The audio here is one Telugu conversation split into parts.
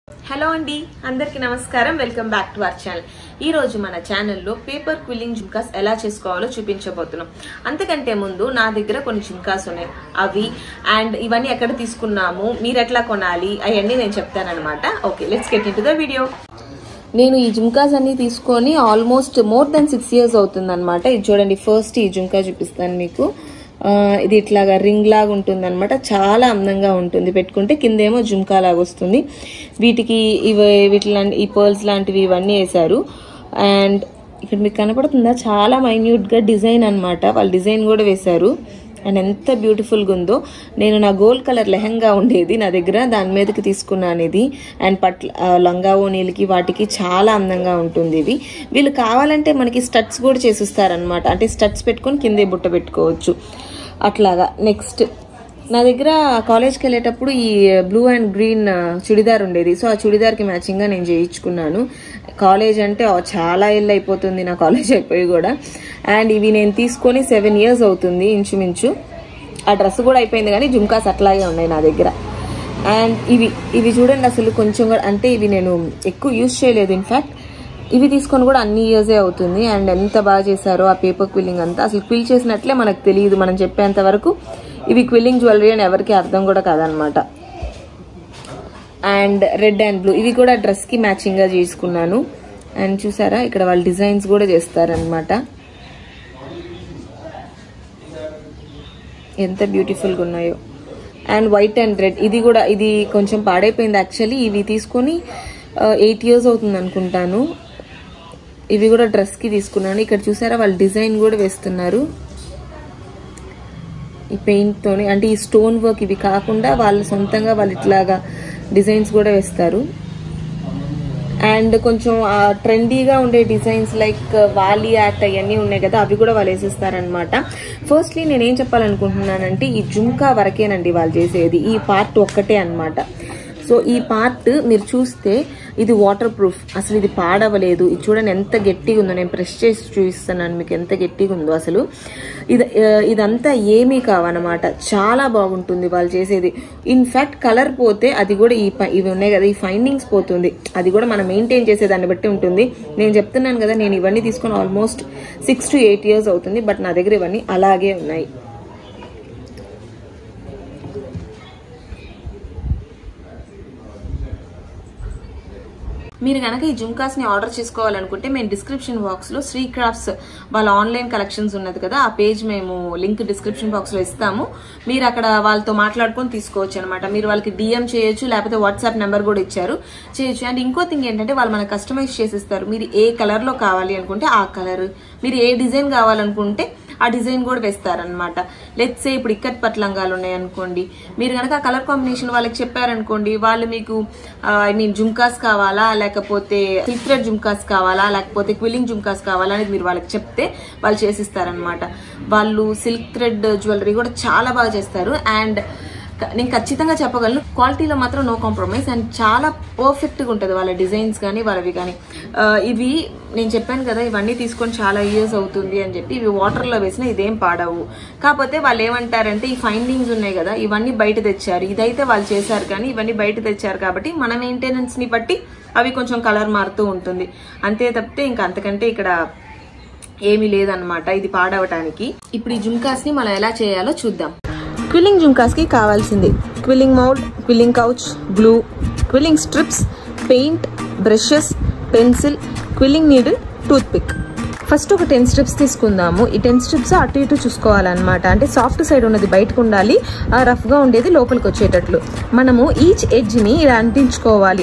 హలో అండి అందరికీ నమస్కారం welcome back to our channel ఈ రోజు మన ఛానల్లో పేపర్ క్విల్లింగ్ జుమ్కాస్ ఎలా చేసుకోవాలో చూపించబోతున్నాం అంతకంటే ముందు నా దగ్గర కొన్ని జుమ్కాస్ ఉన్నాయి అవి అండ్ ఇవన్నీ ఎక్కడ తీసుకున్నాము మీరు ఎట్లా కొనాలి అవన్నీ నేను చెప్తానన్నమాట okay let's get in the video నేను ఈ జుమ్కాస్ అన్ని తీసుకొని almost more then six years అవుతుంది అనమాట ఇది చూడండి ఫస్ట్ ఈ జుమ్కా చూపిస్తాను మీకు ఆ, ఇది ఇట్లాగా రింగ్ లాగా ఉంటుంది అనమాట చాలా అందంగా ఉంటుంది పెట్టుకుంటే కిందేమో జుమ్కా లాగా వస్తుంది వీటికి ఇవి వీటి లాంటి ఈ పర్ల్స్ లాంటివి ఇవన్నీ వేశారు అండ్ ఇక్కడ మీకు కనపడుతుందా చాలా మైన్యూట్గా డిజైన్ అన్నమాట వాళ్ళు డిజైన్ కూడా వేశారు అండ్ ఎంత బ్యూటిఫుల్గా ఉందో నేను నా గోల్డ్ కలర్ లెహంగా ఉండేది నా దగ్గర దాని మీదకి తీసుకున్నాను ఇది అండ్ పట్ల ఆ, లంగా ఓనీలకి వాటికి చాలా అందంగా ఉంటుంది ఇది వీళ్ళు కావాలంటే మనకి స్టడ్స్ కూడా చేసిస్తారనమాట అంటే స్టడ్స్ పెట్టుకొని కిందే బుట్ట పెట్టుకోవచ్చు అట్లాగా నెక్స్ట్ నా దగ్గర కాలేజ్కి వెళ్ళేటప్పుడు ఈ బ్లూ అండ్ గ్రీన్ చుడిదార్ ఉండేది సో ఆ చుడిదార్కి మ్యాచింగ్గా నేను చేయించుకున్నాను కాలేజ్ అంటే ఆ చాలా ఏళ్ళు అయిపోతుంది నా కాలేజ్ అయిపోయి కూడా అండ్ ఇవి నేను తీసుకొని సెవెన్ ఇయర్స్ అవుతుంది ఇంచుమించు ఆ డ్రెస్ కూడా అయిపోయింది కానీ జుమ్కాస్ అట్లాగే ఉన్నాయి నా దగ్గర అండ్ ఇవి ఇవి చూడండి అసలు కొంచెం కూడా అంటే ఇవి నేను ఎక్కువ యూజ్ చేయలేదు ఇన్ఫ్యాక్ట్ ఇవి తీసుకొని కూడా అన్ని ఇయర్సే అవుతుంది అండ్ ఎంత బాగా చేశారో ఆ పేపర్ క్విల్లింగ్ అంతా అసలు క్విల్ చేసినట్లే మనకు తెలియదు మనం చెప్పేంత వరకు ఇవి క్విల్లింగ్ జ్యువెలరీ అని ఎవరికి అర్థం కూడా కాదనమాట అండ్ రెడ్ అండ్ బ్లూ ఇవి కూడా డ్రెస్కి మ్యాచింగ్గా చేసుకున్నాను అండ్ చూసారా ఇక్కడ వాళ్ళు డిజైన్స్ కూడా చేస్తారనమాట ఎంత బ్యూటిఫుల్గా ఉన్నాయో అండ్ వైట్ అండ్ రెడ్ ఇది కూడా ఇది కొంచెం పాడైపోయింది యాక్చువల్లీ ఇవి తీసుకొని ఎయిట్ ఇయర్స్ అవుతుంది అనుకుంటాను ఇవి కూడా డ్రెస్కి తీసుకున్నాను ఇక్కడ చూసారా వాళ్ళు డిజైన్ కూడా వేస్తున్నారు ఈ పెయింట్ తోని అంటే ఈ స్టోన్ వర్క్ ఇవి కాకుండా వాళ్ళు సొంతంగా వాళ్ళు ఇట్లాగా డిజైన్స్ కూడా వేస్తారు అండ్ కొంచెం ట్రెండీగా ఉండే డిజైన్స్ లైక్ వాలి యాక్ట్ అవన్నీ ఉన్నాయి కదా అవి కూడా వాళ్ళు వేసిస్తారనమాట ఫస్ట్లీ నేను ఏం చెప్పాలనుకుంటున్నానంటే ఈ జుమ్కా వరకేనండి వాళ్ళు చేసేది ఈ పార్ట్ ఒక్కటే అన్నమాట సో ఈ పార్ట్ మీరు చూస్తే ఇది వాటర్ ప్రూఫ్ అసలు ఇది పాడవలేదు ఇది చూడండి ఎంత గట్టిగా ఉందో నేను ప్రెస్ చేసి చూపిస్తున్నాను మీకు ఎంత గట్టిగా ఉందో అసలు ఇది ఆ, ఇదంతా ఏమీ కావన్నమాట చాలా బాగుంటుంది వాళ్ళు చేసేది ఇన్ఫాక్ట్ కలర్ పోతే అది కూడా ఈ ప- ఇవి ఉన్నాయి కదా ఈ ఫైండింగ్స్ పోతుంది అది కూడా మనం మెయింటైన్ చేసే దాన్ని బట్టి ఉంటుంది నేను చెప్తున్నాను కదా నేను ఇవన్నీ తీసుకొని almost six to eight years అవుతుంది బట్ నా దగ్గర ఇవన్నీ అలాగే ఉన్నాయి మీరు కనుక ఈ జుమ్కాస్ ని ఆర్డర్ చేసుకోవాలనుకుంటే మేము డిస్క్రిప్షన్ బాక్స్ లో శ్రీ క్రాఫ్ట్స్ వాళ్ళ ఆన్లైన్ కలెక్షన్స్ ఉన్నది కదా ఆ పేజ్ మేము లింక్ డిస్క్రిప్షన్ బాక్స్ లో ఇస్తాము మీరు అక్కడ వాళ్ళతో మాట్లాడుకొని తీసుకోవచ్చు అనమాట మీరు వాళ్ళకి డిఎం చేయొచ్చు లేకపోతే వాట్సాప్ నెంబర్ కూడా ఇచ్చారు చేయొచ్చు అండ్ ఇంకో థింగ్ ఏంటంటే వాళ్ళు మనకు కస్టమైజ్ చేసిస్తారు మీరు ఏ కలర్ లో కావాలి అనుకుంటే ఆ కలర్ మీరు ఏ డిజైన్ కావాలనుకుంటే ఆ డిజైన్ కూడా వేస్తారనమాట లెట్స్ సే ఇప్పుడు ఇక్కత్ పట్లంగాలు ఉన్నాయి అనుకోండి మీరు కనుక ఆ కలర్ కాంబినేషన్ వాళ్ళకి చెప్పారనుకోండి వాళ్ళు మీకు ఐ మీన్ జుమ్కాస్ కావాలా లేకపోతే సిల్క్ థ్రెడ్ జుమ్కాస్ కావాలా లేకపోతే క్విల్లింగ్ జుమ్కాస్ కావాలా అనేది మీరు వాళ్ళకి చెప్తే వాళ్ళు చేసిస్తారనమాట వాళ్ళు సిల్క్ థ్రెడ్ జ్యువెలరీ కూడా చాలా బాగా చేస్తారు అండ్ క- నేను ఖచ్చితంగా చెప్పగలను క్వాలిటీలో మాత్రం నో కాంప్రమైజ్ అండ్ చాలా పర్ఫెక్ట్గా ఉంటుంది వాళ్ళ డిజైన్స్ కానీ వాళ్ళవి కానీ ఆ, ఇవి నేను చెప్పాను కదా ఇవన్నీ తీసుకొని చాలా ఇయర్స్ అవుతుంది అని చెప్పి ఇవి వాటర్లో వేసినా ఇదేం పాడవు కాకపోతే వాళ్ళు ఏమంటారంటే ఈ ఫైండింగ్స్ ఉన్నాయి కదా ఇవన్నీ బయట తెచ్చారు ఇదైతే వాళ్ళు చేశారు కానీ ఇవన్నీ బయట తెచ్చారు కాబట్టి మన మెయింటెనెన్స్ని బట్టి అవి కొంచెం కలర్ మారుతూ ఉంటుంది అంతే తప్పితే ఇంకా అంతకంటే ఇక్కడ ఏమీ లేదనమాట ఇది పాడవటానికి ఇప్పుడు ఈ జుమ్కాస్ ని మనం ఎలా చేయాలో చూద్దాం క్విల్లింగ్ జుమ్కాస్ కి కావాల్సింది quilling mould quilling couch glue quilling strips paint brushes pencil quilling needle toothpick first ఒక టెన్ స్ట్రిప్స్ తీసుకుందాము ఈ టెన్ స్ట్రిప్స్ అటు ఇటు చూసుకోవాలన్నమాట అంటే సాఫ్ట్ సైడ్ ఉన్నది బయటకు ఉండాలి ఆ రఫ్గా ఉండేది లోపలికి వచ్చేటట్లు మనము ఈచ్ ఎడ్జ్ని ఇలా అంటించుకోవాలి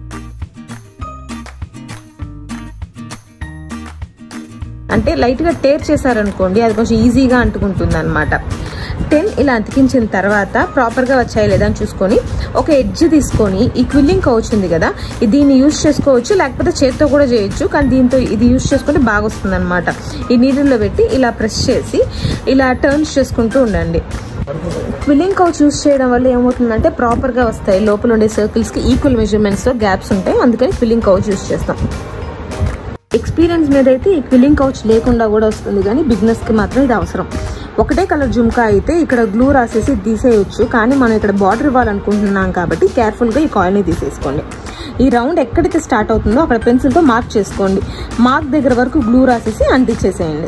అంటే లైట్గా టేర్ చేశారనుకోండి అది కొంచెం ఈజీగా అంటుకుంటుంది అనమాట టెన్ ఇలా అతికించిన తర్వాత ప్రాపర్గా వచ్చాయి లేదా అని చూసుకొని ఒక ఎడ్జ్ తీసుకొని ఈ క్విల్లింగ్ కౌచ్ ఉంది కదా ఇది దీన్ని యూస్ చేసుకోవచ్చు లేకపోతే చేత్తో కూడా చేయొచ్చు కానీ దీంతో ఇది యూస్ చేసుకుంటే బాగా వస్తుంది అనమాట ఈ నీళ్ళల్లో పెట్టి ఇలా ప్రెస్ చేసి ఇలా టర్న్స్ చేసుకుంటూ ఉండండి క్విల్లింగ్ కౌచ్ యూస్ చేయడం వల్ల ఏమవుతుందంటే ప్రాపర్గా వస్తాయి లోపల ఉండే సర్కిల్స్కి ఈక్వల్ మెజర్మెంట్స్తో గ్యాప్స్ ఉంటాయి అందుకని క్విల్లింగ్ కౌచ్ యూస్ చేస్తాం ఎక్స్పీరియన్స్ మీద అయితే ఈ క్విల్లింగ్ కౌచ్ లేకుండా కూడా వస్తుంది కానీ బిజినెస్కి మాత్రం ఇది అవసరం ఒకటే కలర్ జుమ్కా అయితే ఇక్కడ గ్లూ రాసేసి తీసేయొచ్చు కానీ మనం ఇక్కడ బార్డర్ ఇవ్వాలనుకుంటున్నాం కాబట్టి కేర్ఫుల్గా ఈ కాయిల్ని తీసేసుకోండి ఈ రౌండ్ ఎక్కడైతే స్టార్ట్ అవుతుందో అక్కడ పెన్సిల్తో మార్క్ చేసుకోండి మార్క్ దగ్గర వరకు గ్లూ రాసేసి అంటించేసేయండి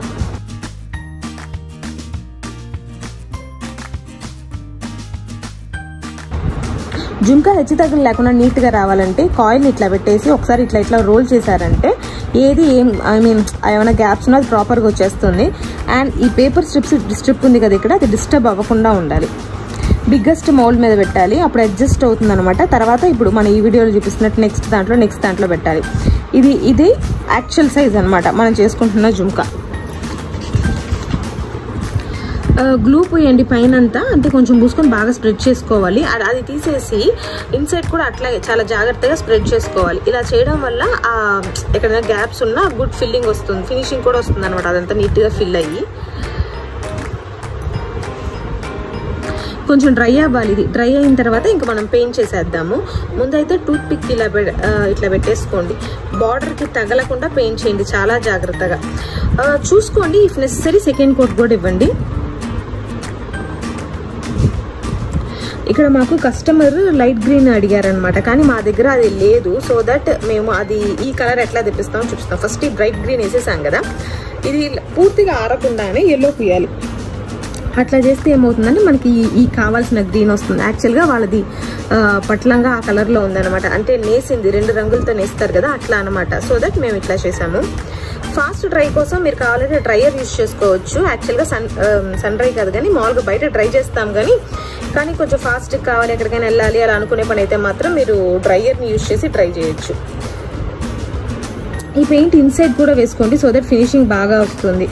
జుంకా హెచ్చు తగ్గులు లేకుండా నీట్గా రావాలంటే కాయిల్ ఇట్లా పెట్టేసి ఒకసారి ఇట్లా ఇట్లా రోల్ చేశారంటే ఏది ఏం ఐ మీన్ ఏమైనా గ్యాప్స్ ఉన్నా అది ప్రాపర్గా వచ్చేస్తుంది అండ్ ఈ పేపర్ స్ట్రిప్స్ స్ట్రిప్ ఉంది కదా ఇక్కడ అది డిస్టర్బ్ అవ్వకుండా ఉండాలి బిగ్గెస్ట్ మౌల్డ్ మీద పెట్టాలి అప్పుడు అడ్జస్ట్ అవుతుంది అనమాట తర్వాత ఇప్పుడు మన ఈ వీడియోలో చూపిస్తున్నట్టు నెక్స్ట్ దాంట్లో నెక్స్ట్ దాంట్లో పెట్టాలి ఇది ఇది యాక్చువల్ సైజ్ అనమాట మనం చేసుకుంటున్న జుంకా గ్లూ పోయండి పైన అంతా అంటే కొంచెం పూసుకొని బాగా స్ప్రెడ్ చేసుకోవాలి అది అది తీసేసి ఇన్సైడ్ కూడా అట్లాగే చాలా జాగ్రత్తగా స్ప్రెడ్ చేసుకోవాలి ఇలా చేయడం వల్ల ఆ ఎక్కడైనా గ్యాప్స్ ఉన్నా గుడ్ ఫిల్లింగ్ వస్తుంది ఫినిషింగ్ కూడా వస్తుంది అనమాట అదంతా నీట్గా ఫిల్ అయ్యి కొంచెం డ్రై అవ్వాలి ఇది డ్రై అయిన తర్వాత ఇంకా మనం పెయింట్ చేసేద్దాము ముందైతే టూత్ పిక్ ఇలా ఇట్లా పెట్టేసుకోండి బార్డర్కి తగలకుండా పెయింట్ చేయండి చాలా జాగ్రత్తగా చూసుకోండి ఇఫ్ నెసరీ సెకండ్ కోట్ కూడా ఇవ్వండి ఇక్కడ మాకు కస్టమర్ లైట్ గ్రీన్ అడిగారనమాట కానీ మా దగ్గర అది లేదు సో దట్ మేము అది ఈ కలర్ ఎట్లా తెప్పిస్తామో చూపిస్తాం ఫస్ట్ ఈ బ్రైట్ గ్రీన్ వేసేసాం కదా ఇది పూర్తిగా ఆరకుండానే ఎల్లో పూయాలి అట్లా చేస్తే ఏమవుతుందంటే మనకి ఈ కావాల్సిన గ్రీన్ వస్తుంది యాక్చువల్గా వాళ్ళది పట్లంగా ఆ కలర్లో ఉందన్నమాట అంటే నేసింది రెండు రంగులతో నేస్తారు కదా అట్లా అనమాట సో దట్ మేము ఇట్లా చేసాము ఫాస్ట్ డ్రై కోసం మీరు కావాలంటే డ్రైయర్ యూస్ చేసుకోవచ్చు యాక్చువల్గా సన్ సన్ డ్రై కాదు కానీ మామూలుగా బయట డ్రై చేస్తాం కానీ కానీ కొంచెం ఫాస్ట్ కావాలి ఎక్కడికైనా వెళ్ళాలి అలా అనుకునే పని అయితే మాత్రం మీరు డ్రైయర్ని యూస్ చేసి డ్రై చేయొచ్చు ఈ పెయింట్ ఇన్సైడ్ కూడా వేసుకోండి సో దట్ ఫినిషింగ్ బాగా వస్తుంది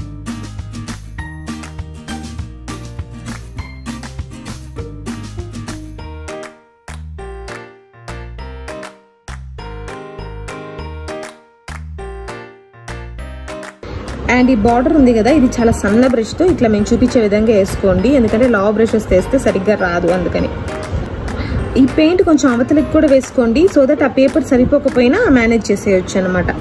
అండ్ ఈ బార్డర్ ఉంది కదా ఇది చాలా సన్న బ్రష్తో ఇట్లా మేము చూపించే విధంగా వేసుకోండి ఎందుకంటే లా బ్రషెస్ తెస్తే సరిగ్గా రాదు అందుకని ఈ పెయింట్ కొంచెం అవతలకి కూడా వేసుకోండి సో దట్ ఆ పేపర్ సరిపోకపోయినా మేనేజ్ చేసేయచ్చు అనమాట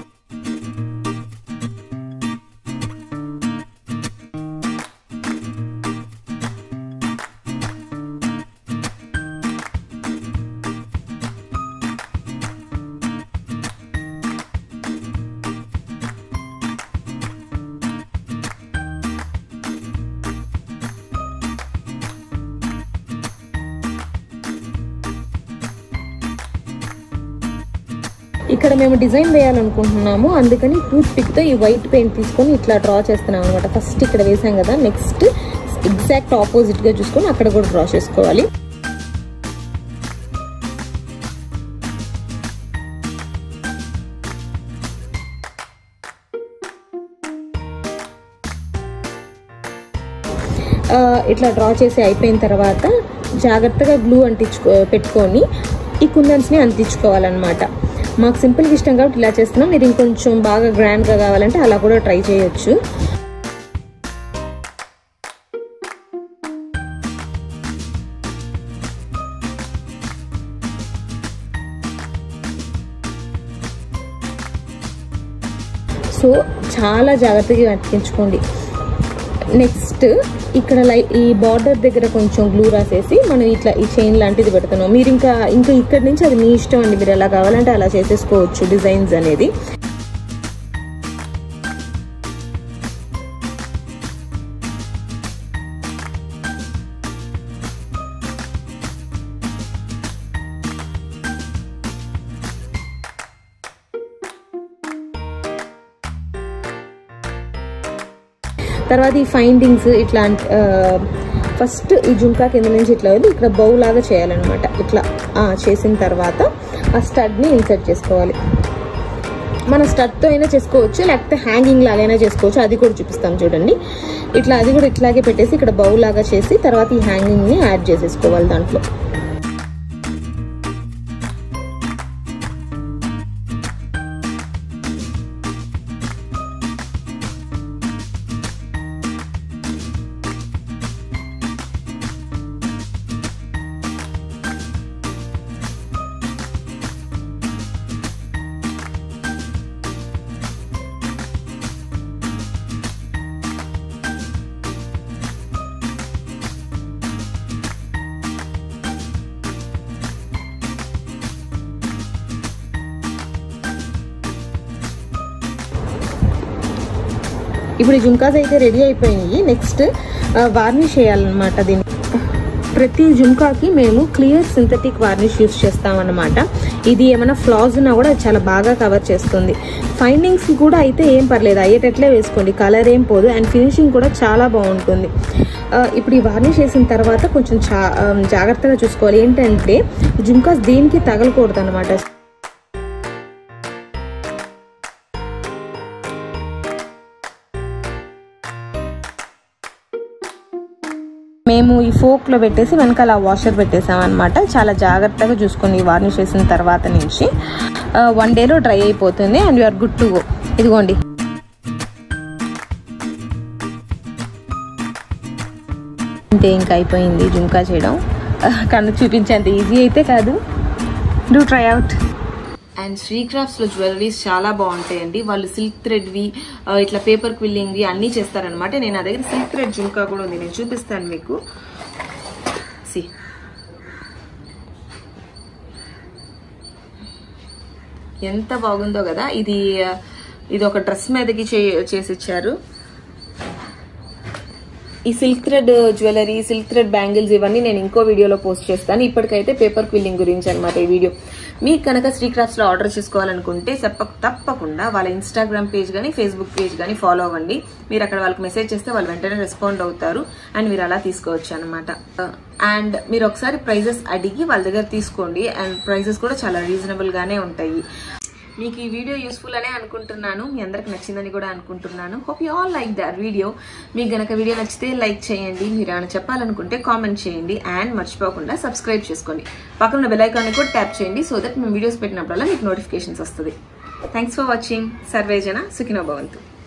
ఇక్కడ మేము డిజైన్ వేయాలనుకుంటున్నాము అందుకని టూత్ పిక్తో ఈ వైట్ పెయింట్ తీసుకొని ఇట్లా డ్రా చేస్తున్నాం అనమాట ఫస్ట్ ఇక్కడ వేసాం కదా నెక్స్ట్ ఎగ్జాక్ట్ ఆపోజిట్గా చూసుకొని అక్కడ కూడా డ్రా చేసుకోవాలి ఇట్లా డ్రా చేసి అయిపోయిన తర్వాత జాగ్రత్తగా గ్లూ అంటించుకో పెట్టుకొని ఈ కుందన్స్ని అంటించుకోవాలన్నమాట మాకు సింపుల్గా ఇష్టం కాబట్టి ఇలా చేస్తున్నాం మీరు ఇంకొంచెం బాగా గ్రాండ్గా కావాలంటే అలా కూడా ట్రై చేయొచ్చు సో చాలా జాగ్రత్తగా అతికించుకోండి నెక్స్ట్ ఇక్కడ లై ఈ బార్డర్ దగ్గర కొంచెం గ్లూ రాసేసి మనం ఇట్లా ఈ చైన్ లాంటిది పెడుతున్నాం మీరు ఇంకా ఇంకా ఇక్కడ నుంచి అది మీ ఇష్టం అండి మీరు ఎలా కావాలంటే అలా చేసేసుకోవచ్చు డిజైన్స్ అనేది తర్వాత ఈ ఫైండింగ్స్ ఇట్లా ఫస్ట్ ఈ జుంకా కింద నుంచి ఇట్లా వెళ్ళి ఇక్కడ బౌ లాగా చేయాలన్నమాట ఇట్లా చేసిన తర్వాత ఆ స్టడ్ని ఇన్సర్ట్ చేసుకోవాలి మన స్టడ్తో అయినా చేసుకోవచ్చు లేకపోతే హ్యాంగింగ్ లాగైనా చేసుకోవచ్చు అది కూడా చూపిస్తాం చూడండి ఇట్లా అది కూడా ఇట్లాగే పెట్టేసి ఇక్కడ బౌ లాగా చేసి తర్వాత ఈ హ్యాంగింగ్ని యాడ్ చేసేసుకోవాలి దాంట్లో ఇప్పుడు ఈ జుమ్కాస్ అయితే రెడీ అయిపోయినాయి నెక్స్ట్ వార్నిష్ చేయాలన్నమాట దీన్ని ప్రతి జుమ్కాకి మేము క్లియర్ సింథటిక్ వార్నిష్ యూస్ చేస్తామన్నమాట ఇది ఏమైనా ఫ్లాస్ ఉన్నా కూడా అది చాలా బాగా కవర్ చేస్తుంది ఫైండింగ్స్ కూడా అయితే ఏం పర్లేదు అయ్యేటట్లే వేసుకోండి కలర్ ఏం పోదు అండ్ ఫినిషింగ్ కూడా చాలా బాగుంటుంది ఆ, ఇప్పుడు ఈ వార్నిష్ చేసిన తర్వాత కొంచెం చా ఆ, జాగ్రత్తగా చూసుకోవాలి ఏంటంటే జుమ్కాస్ దేనికి తగలకూడదు అనమాట మేము ఈ ఫోక్లో పెట్టేసి వెనకాల వాషర్ పెట్టేసాం అనమాట చాలా జాగ్రత్తగా చూసుకొని వార్నిష్ చేసిన తర్వాత నుంచి వన్ డేలో డ్రై అయిపోతుంది and you're good to go ఇదిగోండి అంతే ఇంకా అయిపోయింది జుమ్కా చేయడం కన్ను చూపించేంత ఈజీ అయితే కాదు do try out and Sri Crafts లో జ్యువెలరీస్ చాలా బాగుంటాయండి వాళ్ళు సిల్క్ థ్రెడ్వి ఇట్లా పేపర్ క్విల్లింగ్వి అన్నీ చేస్తారనమాట నేను నా దగ్గర సిల్క్ థ్రెడ్ జుమ్కా కూడా ఉంది నేను చూపిస్తాను మీకు సి ఎంత బాగుందో కదా ఇది ఆ, ఇది ఒక డ్రెస్ మీదకి చే చేసి ఇచ్చారు ఈ silk thread jewellery silk thread bangles ఇవన్నీ నేను ఇంకో వీడియోలో పోస్ట్ చేస్తాను ఇప్పటికైతే పేపర్ క్విల్లింగ్ గురించి అనమాట ఈ వీడియో మీకు కనుక శ్రీక్రాఫ్ట్స్ లో ఆర్డర్ చేసుకోవాలనుకుంటే చెప్ప తప్పకుండా వాళ్ళ ఇన్స్టాగ్రామ్ పేజ్ కానీ ఫేస్బుక్ పేజ్ కానీ ఫాలో అవ్వండి మీరు అక్కడ వాళ్ళకి మెసేజ్ చేస్తే వాళ్ళు వెంటనే రెస్పాండ్ అవుతారు అండ్ మీరు అలా తీసుకోవచ్చు అనమాట అండ్ మీరు ఒకసారి ప్రైజెస్ అడిగి వాళ్ళ దగ్గర తీసుకోండి అండ్ ప్రైజెస్ కూడా చాలా రీజనబుల్ గానే ఉంటాయి మీకు ఈ వీడియో యూస్ఫుల్ అనే అనుకుంటున్నాను మీ అందరికి నచ్చిందని కూడా అనుకుంటున్నాను hope you all like that video మీకు గనక వీడియో నచ్చితే లైక్ చేయండి మీరు ఏమైనా చెప్పాలనుకుంటే కామెంట్ చేయండి అండ్ మర్చిపోకుండా సబ్స్క్రైబ్ చేసుకోండి పక్కన ఉన్న బెల్ ఐకాన్ని కూడా ట్యాప్ చేయండి సో దట్ మేము వీడియోస్ పెట్టినప్పుడల్లా మీకు నోటిఫికేషన్స్ వస్తుంది థ్యాంక్స్ ఫర్ వాచింగ్ సర్వేజన సుఖినో భవంతు